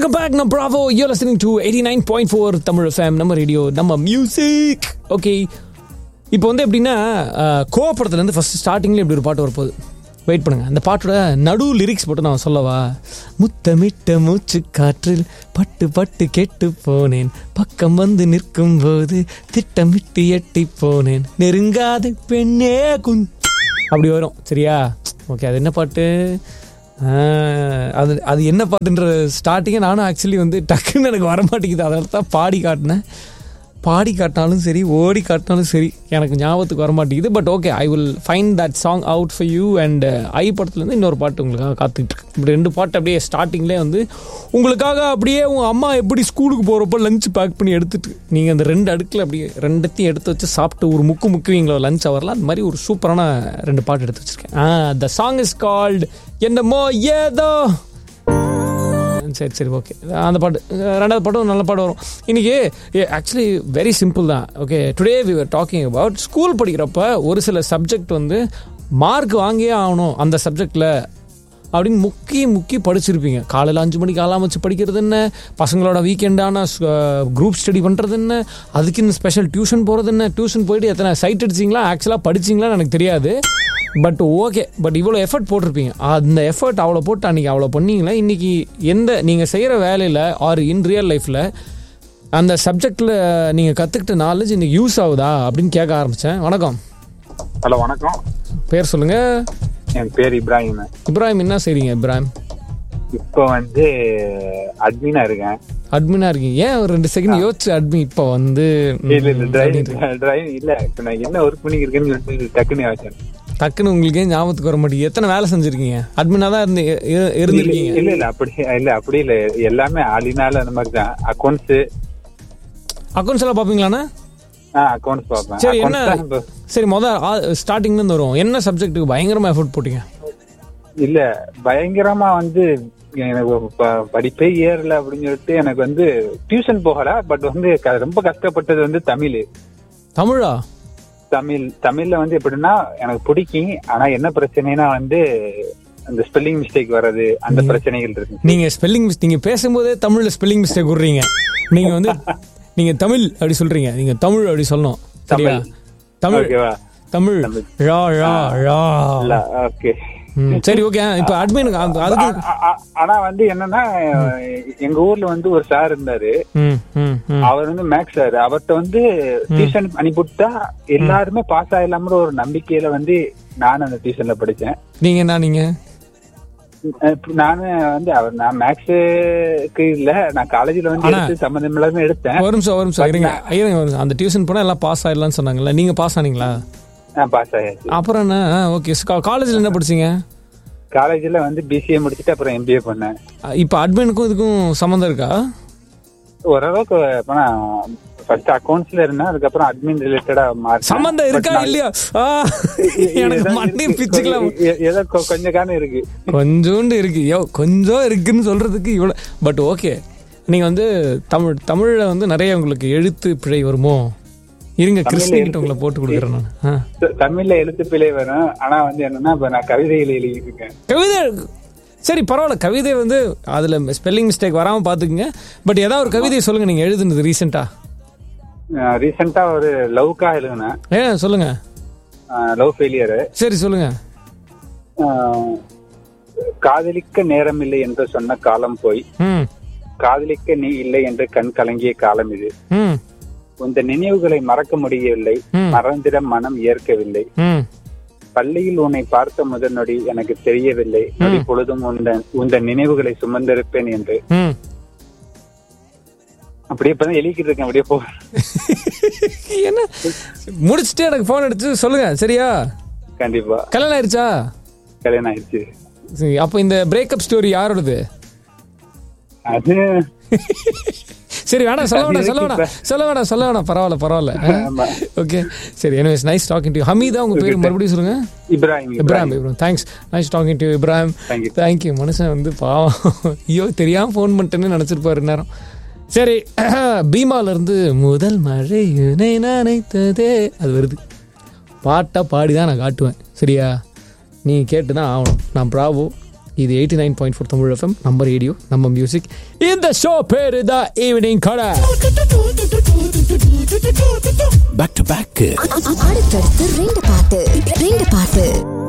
Welcome back நம்ம Bravo you listening to eighty nine point four Tamil FM நம்ம radio நம்ம music okay இப்போ வந்து எப்படின்னா கோவப்படத்துலேருந்து ஃபஸ்ட் ஸ்டார்டிங்கில் இப்படி ஒரு பாட்டு வரப்போகுது வெயிட் பண்ணுங்க அந்த பாட்டோட நடு லிரிக்ஸ் மட்டும் நான் சொல்லவா முத்தமிட்ட மூச்சு காற்றில் பட்டு பட்டு கெட்டு போனேன் பக்கம் வந்து நிற்கும் போது திட்டமிட்டு எட்டி போனேன் நெருங்காத பெண்ணே குன் அப்படி வரும் சரியா ஓகே அது என்ன பாட்டு ஆஹ், அது அது என்ன பாட்டுன்ற ஸ்டார்டிங்கே நானும் ஆக்சுவலி வந்து டக்குன்னு எனக்கு வர மாட்டேங்குது அதனால தான் பாடி காட்டினேன் பாடி காட்டினாலும் சரி ஓடி காட்டினாலும் சரி எனக்கு ஞாபகத்துக்கு வர மாட்டேங்குது but okay I will find that song out for you and I படத்துலேருந்து இன்னொரு பாட்டு உங்களுக்காக காத்துக்கிட்டு இருக்கு இப்படி ரெண்டு பாட்டு அப்படியே ஸ்டார்டிங்லேயே வந்து உங்களுக்காக அப்படியே உங்கள் அம்மா எப்படி ஸ்கூலுக்கு போகிறப்போ லஞ்ச் பேக் பண்ணி எடுத்துட்டு நீங்கள் அந்த ரெண்டு அடுக்கில் அப்படியே ரெண்டத்தையும் எடுத்து வச்சு சாப்பிட்டு ஒரு முக்கு முக்குவீங்களோ லஞ்ச் ஹவரில் அந்த மாதிரி ஒரு சூப்பரான ரெண்டு பாட்டு எடுத்து வச்சிருக்கேன் ah the song is called என்னமோ ஏதோ சரி சரி ஓகே அந்த பாட்டு அஹ் ரெண்டாவது பாட்டும் நல்ல பாட்டு வரும் இன்னைக்கு ஆக்சுவலி வெரி சிம்பிள் தான் okay today we are talking about school படிக்கிறப்ப ஒரு சில சப்ஜெக்ட் வந்து மார்க் வாங்கியே ஆகணும் அந்த சப்ஜெக்டில் அப்படின்னு முக்கி முக்கி படிச்சிருப்பீங்க காலையில் அஞ்சு மணிக்கு ஆலாம் வச்சு படிக்கிறது என்ன பசங்களோட வீக்கெண்டான குரூப் ஸ்டடி பண்ணுறது என்ன அதுக்கு இந்த ஸ்பெஷல் டியூஷன் போகிறது என்ன டியூஷன் போயிட்டு எத்தனை சைட் அடிச்சிங்களா ஆக்சுவலாக படிச்சிங்களான்னு எனக்கு தெரியாது பட் ஓகே பட் இவ்வளோ எஃபர்ட் போட்டிருப்பீங்க அந்த எஃபர்ட் அவ்வளோ போட்டு அன்றைக்கி அவ்வளோ பண்ணீங்களா இன்றைக்கி எந்த நீங்கள் செய்கிற வேலையில் ஆர் இன் ரியல் லைஃப்பில் அந்த சப்ஜெக்டில் நீங்கள் கற்றுக்கிட்ட நாலேஜ் இன்றைக்கி யூஸ் ஆகுதா அப்படின்னு கேட்க ஆரம்பித்தேன் வணக்கம் ஹலோ வணக்கம் பேர் சொல்லுங்கள் என் பேர் இப்ராஹிம் இப்ராஹிம் என்ன செய்றீங்க இப்ராஹிம் இப்போ வந்து அட்மினா இருக்கேன் அட்மினா இருக்கீங்க ஏன் ஒரு ரெண்டு செகண்ட் யோசிச்சு அட்மின் இப்போ வந்து ம், இல்ல இல்ல டிரைவிங் டிரைவிங் இல்ல இப்ப நான் என்ன ஒர்க் பண்ணிருக்கேன்னு சொல்லிட்டு டக்குன்னு வச்சேன் டக்குன்னு உங்களுக்கு ஏன் ஞாபகத்துக்கு வர மாட்டேங்குது எத்தனை வேலை செஞ்சுருக்கீங்க அட்மினாக தான் இருந்து இரு- இருந்திருக்கீங்க இல்ல இல்ல அப்படி இல்ல அப்படி இல்ல எல்லாமே ஆளினால அந்த மாதிரி தான் அக்கௌண்ட்ஸ் அக்கௌண்ட்ஸ் எல்லாம் பார்ப்பீங்களாண்ணா அக்கௌண்ட்ஸ் பார்ப்பேன் சரி என்ன Accounts தான் இப்ப- சரி மொதல் ஸ்டார்டிங்ல இருந்து வரும் என்ன சப்ஜெக்ட்டுக்கு பயங்கரமா எஃபோர்ட் போட்டீங்க இல்ல பயங்கரமா வந்து எனக்கு ப- படிப்பே ஏறல அப்படின்னு சொல்லிட்டு எனக்கு வந்து டியூஷன் போகல பட் வந்து க- ரொம்ப கஷ்டப்பட்டது வந்து தமிழ் தமிழா தமிழ் தமிழ்ல வந்து எப்படின்னா எனக்கு பிடிக்கும் ஆனா என்ன பிரச்சனைனா வந்து அந்த ஸ்பெல்லிங் மிஸ்டேக் வர்றது அந்த பிரச்சனைகள் இருக்கு நீங்க ஸ்பெல்லிங் மிஸ் நீங்க பேசும்போதே தமிழ்ல ஸ்பெல்லிங் மிஸ்டேக் விடுறீங்க நீங்க வந்து நீங்க தமிழ் அப்படி சொல்றீங்க நீங்க தமிழ் அப்படி சொல்லணும் சரியா தமிழ் ஓகேவா தமிழ் ரா ரா ரா இல்ல ஓகே ம், சரி ஓகே இப்போ அட்மின் அதுக்கு ஆனா வந்து என்னன்னா எங்க ஊர்ல வந்து ஒரு சார் இருந்தாரு ம் ம் ம் அவர் வந்து மேக்ஸ் சார் அவர்கிட்ட வந்து டியூஷன் அனுப்பிவிட்டா எல்லாருமே பாஸ் ஆயிடலாம்னு ஒரு நம்பிக்கையில வந்து நானும் அந்த டியூஷன்ல படிச்சேன் நீங்க என்ன நீங்க இப்ப நானு வந்து அவர் நான் மேக்ஸுக்கு இல்ல நான் காலேஜ்ல வந்து எடுத்து சம்மந்தம் இல்லாம எடுத்தேன் ஒரு நிமிஷம் ஒரு நிமிஷம் இருங்க இருங்க ஒரு நிமிஷம். அந்த டியூஷன் போனா எல்லாம் பாஸ் ஆயிடலாம்னு சொன்னாங்கல்ல நீங்க பாஸ் ஆனீங்களா நான் பாஸ் ஆயாச்சு அப்புறம் என்ன ஓகே காலேஜ்ல என்ன படிச்சீங்க காலேஜ்ல வந்து பிசிஏ முடிச்சுட்டு அப்புறம் எம்பிஏ பண்ணேன் இப்போ அட்மினுக்கும் இதுக்கும் சம்மந்தம் இருக்கா ஓரளவுக்கு இப்ப நான் ஃபர்ஸ்ட் அக்கௌண்ட்ஸ்ல இருந்தேன் அதுக்கப்புறம் அட்மின் ரிலேட்டடா மாறி சம்மந்தம் இருக்கா இல்லையா ஆ, எனக்கு மண்டே பிச்சுக்கலாம் ஏதோ கொ- கொஞ்சம் காரணம் இருக்கு கொஞ்சோண்டு இருக்கு யோ கொஞ்சம் இருக்குன்னு சொல்றதுக்கு இவ்வளோ பட் ஓகே நீங்க வந்து தமிழ் தமிழ்ல வந்து நிறைய உங்களுக்கு எழுத்து பிழை வருமோ இருங்க கிருஷ்ணி கிட்ட உங்களை போட்டு கொடுக்குறேன் நான் ஆ. த- தமிழ்ல எழுத்து பிழை வரும் ஆனா வந்து என்னன்னா இப்ப நான் கவிதைகள் எழுதியிருக்கேன் கவிதை சரி பரவாயில்ல கவிதை வந்து அதுல ஸ்பெல்லிங் மிஸ்டேக் வராம பாத்துக்குங்க பட் ஏதாவது ஒரு கவிதை சொல்லுங்க நீங்க எழுதுனது ரீசெண்டா ரீசெண்டா ஒரு லவ்க்கா எழுதினேன் ஏ சொல்லுங்க லவ் ஃபெயிலியர் சரி சொல்லுங்க காதலிக்க நேரமில்லை என்று சொன்ன காலம் போய் ம் காதலிக்க நீ இல்லை என்று கண் கலங்கிய காலம் இது ம் உந்த நினைவுகளை மறக்க முடியவில்லை ம். மறந்திட மனம் ஏற்கவில்லை ம் பள்ளியில் உன்னை பார்த்த முதல் நொடி எனக்கு தெரியவில்லை நொடி பொழுதும் உந்த உந்த நினைவுகளை சுமந்திருப்பேன் என்று ம் அப்படியே இப்பதான் எழுதிக்கிட்டு இருக்கேன் அப்படியே போ என்ன முடிச்சுட்டு எனக்கு ஃபோன் அடிச்சு சொல்லுங்க சரியா கண்டிப்பா கல்யாணம் ஆயிடுச்சா கல்யாணம் ஆயிடுச்சு சரி அப்போ இந்த பிரேக்கப் ஸ்டோரி யாரோடது அது சரி வேணாம் சொல்ல வேணாம் சொல்ல வேணாம் சொல்ல வேணாம் சொல்ல வேணாம் பரவாயில்ல பரவாயில்ல ஆமா. ஓகே சரி anyways nice talking to Hameeda உங்க பேர் மறுபடியும் சொல்லுங்க Ibrahim Ibrahim Ibrahim thanks nice talking to Ibrahim Thank you. Thank you மனுஷன் வந்து பாவம் ஐயோ தெரியாம ஃபோன் பண்ணிட்டேன்னு நினச்சிருப்பாரு நேரம் சரி பீமால இருந்து முதல் மழை உன்னை நினைத்ததே அது வருது பாட்டா பாடி தான் நான் காட்டுவேன் சரியா நீ கேட்டு தான் ஆகணும் நான் ப்ராவோ இது eighty nine point four Tamil FM நம்ம ரேடியோ நம்ம மியூசிக் இந்த ஷோ பேரு தான் ஈவினிங் கடை பேக் டு பேக் அடுத்தடுத்து ரெண்டு பாட்டு ரெண்டு பாட்டு